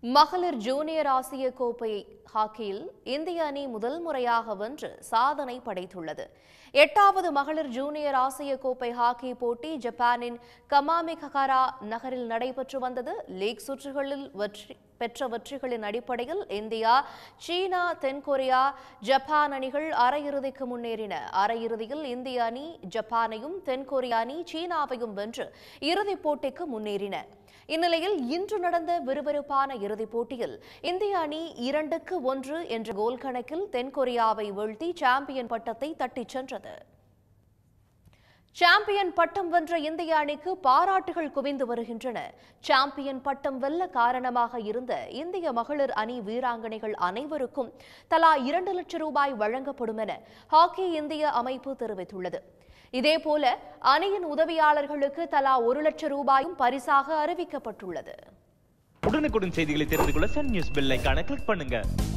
மகளிர் ஜூனியர் ஆசிய கோப்பை ஹாக்கியில் இந்திய அணி முதல் முறையாக வென்று சாதனை படைத்துள்ளது எட்டாவது மகளிர் ஜூனியர் ஆசிய கோப்பை ஹாக்கி போட்டி ஜப்பானின் கமாமிககாரா நகரில் நடைபெற்று வந்தது லீக் சுற்றுகளில் வெற்றி பெற்ற வெற்றிகளின் அடிப்படையில் இந்தியா சீனா தென்கொரியா ஜப்பான் அணிகள் அரையிறுதிக்கு முன்னேறின அரையிறுதியில் இந்திய அணி ஜப்பானையும் தென்கொரியா அணி சீனாவையும் வென்று இறுதிப் போட்டிக்கு முன்னேறின இந்நிலையில் இன்று நடந்த விறுவிறுப்பான இறுதிப் போட்டியில் இந்திய அணி இரண்டுக்கு ஒன்று என்ற கோல் கணக்கில் தென்கொரியாவை வீழ்த்தி சாம்பியன் பட்டத்தை தட்டிச் சென்றது சாம்பியன் பட்டம் வென்ற இந்திய அணிக்கு பாராட்டுகள் குவிந்து வருகின்றன சாம்பியன் பட்டம் வெல்ல காரணமாக இருந்த இந்திய மகளிர் அணி வீராங்கனைகள் அனைவருக்கும் தலா இரண்டு லட்சம் ரூபாய் வழங்கப்படும் என ஹாக்கி இந்திய அமைப்பு தெரிவித்துள்ளது இதேபோல அணியின் உதவியாளர்களுக்கு தலா ஒரு லட்சம் ரூபாயும் பரிசாக அறிவிக்கப்பட்டுள்ளது உடனுக்குடன் செய்திகளை தெரிந்து கொள்ள சன் நியூஸ் பெல் ஐகானை கிளிக் பண்ணுங்க